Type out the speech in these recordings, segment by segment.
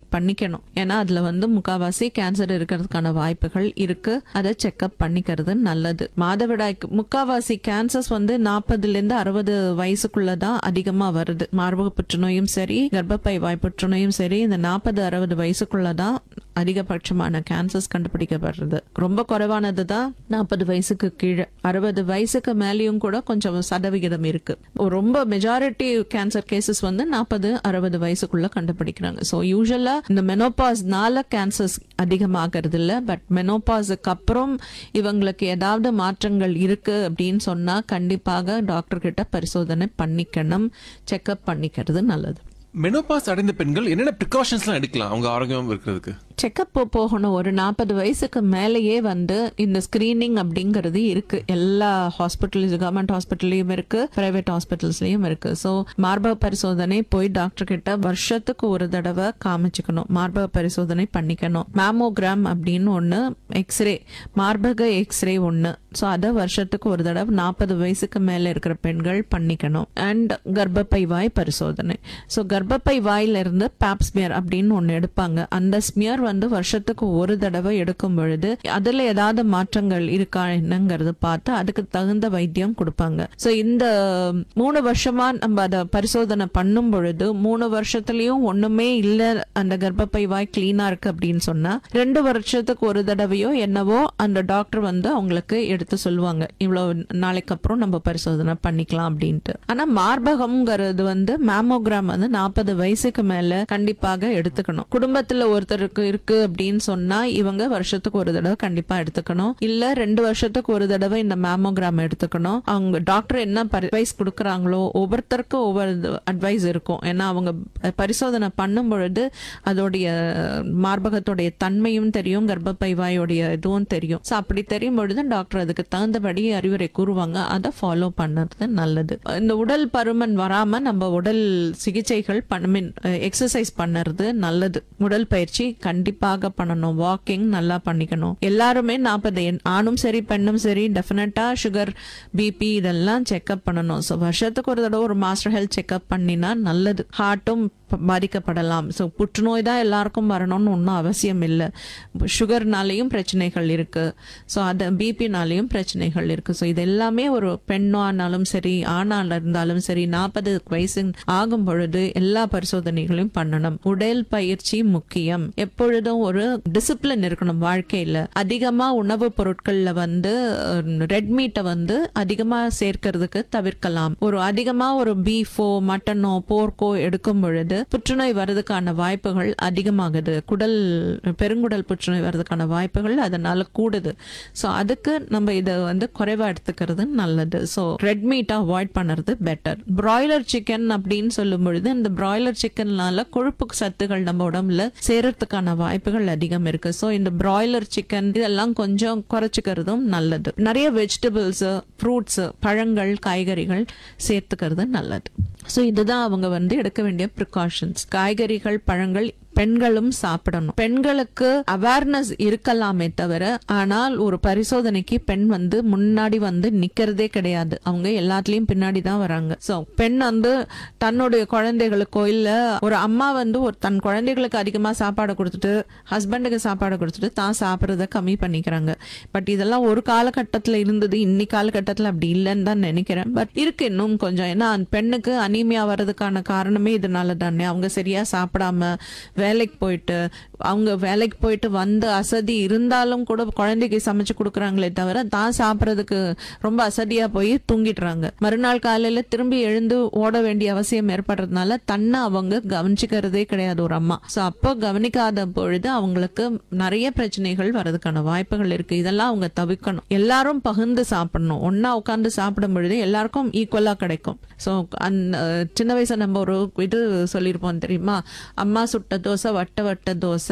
பண்ணிக்கணும் ஏன்னா அதுல வந்து முக்காவாசி கேன்சர் இருக்கிறதுக்கான வாய்ப்புகள் இருக்கு அதை செக்அப் பண்ணிக்கிறது நல்லது மாதவிடாய்க்கு முக்காவாசி கேன்சர்ஸ் வந்து நாற்பதுல இருந்து அறுபது வயசுக்குள்ள தான் அதிகமா வருது மார்பக புற்றுநோயும் சரி கர்ப்பப்பை வாய் புற்றுநோயும் சரி இந்த நாற்பது அறுபது வயசுக்குள்ள தான் அதிகபட்சமான கேன்சர்ஸ் கண்டுபிடிக்கப்படுறது ரொம்ப குறைவானது தான் நாற்பது வயசுக்கு கீழே அறுபது வயசுக்கு மேலேயும் கூட கொஞ்சம் சதவிகிதம் இருக்கு ரொம்ப மெஜாரிட்டி கேன்சர் கேசஸ் வந்து நாற்பது அறுபது வயசுக்குள்ள கண்டுபிடிக்கிறாங்க ஸோ யூஸ்வலா இந்த மெனோபாஸ்னால கேன்சர்ஸ் அதிகமாகிறது இல்ல பட் மெனோபாஸுக்கு அப்புறம் இவங்களுக்கு ஏதாவது மாற்றங்கள் இருக்கு அப்படின்னு சொன்னா கண்டிப்பாக டாக்டர் கிட்ட பரிசோதனை பண்ணிக்கணும் செக்அப் பண்ணிக்கிறது நல்லது மெனோபாஸ் அடைந்த பெண்கள் என்னென்ன ப்ரிகாஷன்ஸ்லாம் எடுக்கலாம் அவங்க ஆரோக்கியம் இருக்கிறதுக்கு செக்கப் போகணும் ஒரு நாற்பது வயசுக்கு மேலேயே வந்து இந்த ஸ்கிரீனிங் அப்படிங்கிறது இருக்கு எல்லா ஹாஸ்பிட்டல்ஸ் கவர்மெண்ட் ஹாஸ்பிட்டல்லையும் இருக்கு பிரைவேட் ஹாஸ்பிட்டல்ஸ்லயும் இருக்கு ஸோ மார்பக பரிசோதனை போய் டாக்டர் கிட்ட வருஷத்துக்கு ஒரு தடவை காமிச்சுக்கணும் மார்பக பரிசோதனை பண்ணிக்கணும் மேமோகிராம் அப்படின்னு ஒன்று எக்ஸ்ரே மார்பக எக்ஸ்ரே ஒன்று ஸோ அதை வருஷத்துக்கு ஒரு தடவை நாற்பது வயசுக்கு மேலே இருக்கிற பெண்கள் பண்ணிக்கணும் அண்ட் கர்ப்பப்பை வாய் பரிசோதனை ஸோ கர்ப்பப்பை வாயில இருந்து பேப்ஸ்மியர் அப்படின்னு ஒன்று எடுப்பாங்க அந்த ஸ்மியர் வந்து வருஷத்துக்கு ஒரு தடவை எடுக்கும் பொழுது அதுல ஏதாவது மாற்றங்கள் இருக்கா என்னங்கிறது பார்த்து அதுக்கு தகுந்த வைத்தியம் கொடுப்பாங்க ஸோ இந்த மூணு வருஷமா நம்ம அதை பரிசோதனை பண்ணும் பொழுது மூணு வருஷத்துலயும் ஒண்ணுமே இல்ல அந்த கர்ப்பப்பை வாய் கிளீனா இருக்கு அப்படின்னு சொன்னா ரெண்டு வருஷத்துக்கு ஒரு தடவையோ என்னவோ அந்த டாக்டர் வந்து அவங்களுக்கு எடுத்து சொல்லுவாங்க இவ்வளவு நாளைக்கு அப்புறம் நம்ம பரிசோதனை பண்ணிக்கலாம் அப்படின்ட்டு ஆனா மார்பகம்ங்கிறது வந்து மேமோகிராம் வந்து நாற்பது வயசுக்கு மேல கண்டிப்பாக எடுத்துக்கணும் குடும்பத்துல ஒருத்தருக்கு இருக்கு அப்படின்னு சொன்னா இவங்க வருஷத்துக்கு ஒரு தடவை கண்டிப்பா எடுத்துக்கணும் இல்ல ரெண்டு வருஷத்துக்கு ஒரு தடவை இந்த மேமோகிராம் எடுத்துக்கணும் அவங்க டாக்டர் என்ன அட்வைஸ் கொடுக்குறாங்களோ ஒவ்வொருத்தருக்கும் ஒவ்வொரு அட்வைஸ் இருக்கும் ஏன்னா அவங்க பரிசோதனை பண்ணும் பொழுது அதோடைய மார்பகத்துடைய தன்மையும் தெரியும் கர்ப்பப்பை வாயோடைய இதுவும் தெரியும் ஸோ அப்படி தெரியும் பொழுது டாக்டர் அதுக்கு தகுந்தபடி அறிவுரை கூறுவாங்க அதை ஃபாலோ பண்ணுறது நல்லது இந்த உடல் பருமன் வராம நம்ம உடல் சிகிச்சைகள் மீன் எக்ஸசைஸ் பண்ணுறது நல்லது உடல் பயிற்சி கண்டிப்பாக பண்ணணும் வாக்கிங் நல்லா பண்ணிக்கணும் எல்லாருமே நாற்பது ஆணும் சரி பெண்ணும் சரி டெஃபினட்டா சுகர் பிபி இதெல்லாம் செக்அப் பண்ணணும் ஸோ வருஷத்துக்கு ஒரு தடவை ஒரு மாஸ்டர் ஹெல்த் செக்அப் பண்ணினா நல்லது ஹார்ட்டும் பாதிக்கப்படலாம் ஸோ புற்றுநோய் தான் எல்லாருக்கும் வரணும்னு ஒன்றும் அவசியம் இல்லை சுகர்னாலேயும் பிரச்சனைகள் இருக்கு ஸோ அது பிபினாலேயும் பிரச்சனைகள் இருக்கு ஸோ இது எல்லாமே ஒரு பெண்ணானாலும் சரி ஆணால இருந்தாலும் சரி நாற்பது வயசு ஆகும் பொழுது எல்லா பரிசோதனைகளையும் பண்ணணும் உடல் பயிற்சி முக்கியம் எப்பொழுதும் ஒரு டிசிப்ளின் இருக்கணும் வாழ்க்கையில அதிகமா உணவுப் பொருட்கள்ல வந்து ரெட் மீட்டை வந்து அதிகமா சேர்க்கறதுக்கு தவிர்க்கலாம் ஒரு அதிகமா ஒரு பீஃபோ மட்டனோ போர்க்கோ எடுக்கும் பொழுது புற்றுநோய் வர்றதுக்கான வாய்ப்புகள் அதிகமாகுது குடல் பெருங்குடல் புற்றுநோய் வர்றதுக்கான வாய்ப்புகள் அதனால கூடுது ஸோ அதுக்கு நம்ம இதை வந்து குறைவா எடுத்துக்கிறது நல்லது ஸோ ரெட் மீட்டை அவாய்ட் பண்ணுறது பெட்டர் பிராய்லர் சிக்கன் அப்படின்னு சொல்லும் பொழுது இந்த பிராய்லர் சிக்கன்னால கொழுப்பு சத்துகள் நம்ம உடம்புல சேரத்துக்கான வாய்ப்புகள் அதிகம் இருக்கு ஸோ இந்த பிராய்லர் சிக்கன் இதெல்லாம் கொஞ்சம் குறைச்சிக்கிறதும் நல்லது நிறைய வெஜிடபிள்ஸ் ஃப்ரூட்ஸ் பழங்கள் காய்கறிகள் சேர்த்துக்கிறது நல்லது ஸோ இதுதான் அவங்க வந்து எடுக்க வேண்டிய ப்ரிகாஷன்ஸ் காய்கறிகள் பழங்கள் பெண்களும் சாப்பிடணும் பெண்களுக்கு அவேர்னஸ் இருக்கலாமே தவிர ஆனால் ஒரு பரிசோதனைக்கு பெண் வந்து முன்னாடி வந்து நிக்கிறதே கிடையாது அவங்க எல்லாத்துலயும் பின்னாடி தான் வராங்க சோ பெண் வந்து தன்னுடைய குழந்தைகளுக்கோ இல்ல ஒரு அம்மா வந்து ஒரு தன் குழந்தைகளுக்கு அதிகமா சாப்பாடு கொடுத்துட்டு ஹஸ்பண்டுக்கு சாப்பாடு கொடுத்துட்டு தான் சாப்பிட்றத கம்மி பண்ணிக்கிறாங்க பட் இதெல்லாம் ஒரு காலகட்டத்துல இருந்தது இன்னி காலகட்டத்துல அப்படி இல்லைன்னு தான் நினைக்கிறேன் பட் இருக்கு இன்னும் கொஞ்சம் ஏன்னா பெண்ணுக்கு அனீமியா வர்றதுக்கான காரணமே இதனால தானே அவங்க சரியா சாப்பிடாம வேலைக்கு போயிட்டு அவங்க வேலைக்கு போயிட்டு வந்து அசதி இருந்தாலும் கூட குழந்தைக்கு சமைச்சு கொடுக்குறாங்களே தவிர தான் சாப்பிட்றதுக்கு ரொம்ப அசதியா போய் தூங்கிடுறாங்க மறுநாள் காலையில திரும்பி எழுந்து ஓட வேண்டிய அவசியம் ஏற்படுறதுனால தன்னை அவங்க கவனிச்சுக்கிறதே கிடையாது ஒரு அம்மா ஸோ அப்போ கவனிக்காத பொழுது அவங்களுக்கு நிறைய பிரச்சனைகள் வர்றதுக்கான வாய்ப்புகள் இருக்கு இதெல்லாம் அவங்க தவிர்க்கணும் எல்லாரும் பகிர்ந்து சாப்பிடணும் ஒன்னா உட்காந்து சாப்பிடும் பொழுது எல்லாருக்கும் ஈக்குவலா கிடைக்கும் ஸோ அந்த சின்ன வயசுல நம்ம ஒரு இது சொல்லியிருப்போம் தெரியுமா அம்மா சுட்ட தோசை வட்ட வட்ட தோசை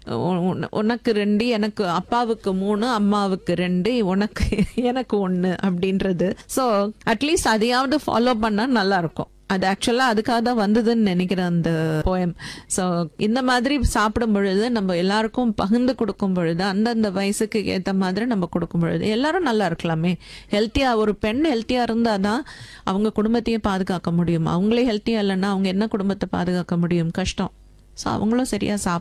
உனக்கு ரெண்டு எனக்கு அப்பாவுக்கு மூணு அம்மாவுக்கு ரெண்டு உனக்கு எனக்கு ஒன்று அப்படின்றது ஸோ அட்லீஸ்ட் அதையாவது ஃபாலோ பண்ணால் நல்லா இருக்கும் அது ஆக்சுவலா அதுக்காக தான் வந்ததுன்னு நினைக்கிறேன் அந்த போயம் ஸோ இந்த மாதிரி சாப்பிடும் பொழுது நம்ம எல்லாருக்கும் பகிர்ந்து கொடுக்கும் பொழுது அந்தந்த வயசுக்கு ஏற்ற மாதிரி நம்ம கொடுக்கும் பொழுது எல்லாரும் நல்லா இருக்கலாமே ஹெல்த்தியா ஒரு பெண் ஹெல்த்தியா இருந்தாதான் அவங்க குடும்பத்தையும் பாதுகாக்க முடியும் அவங்களே ஹெல்த்தியா இல்லைன்னா அவங்க என்ன குடும்பத்தை பாதுகாக்க முடியும் கஷ்டம் ஸோ அவங்களும் சரியா சாப்பிட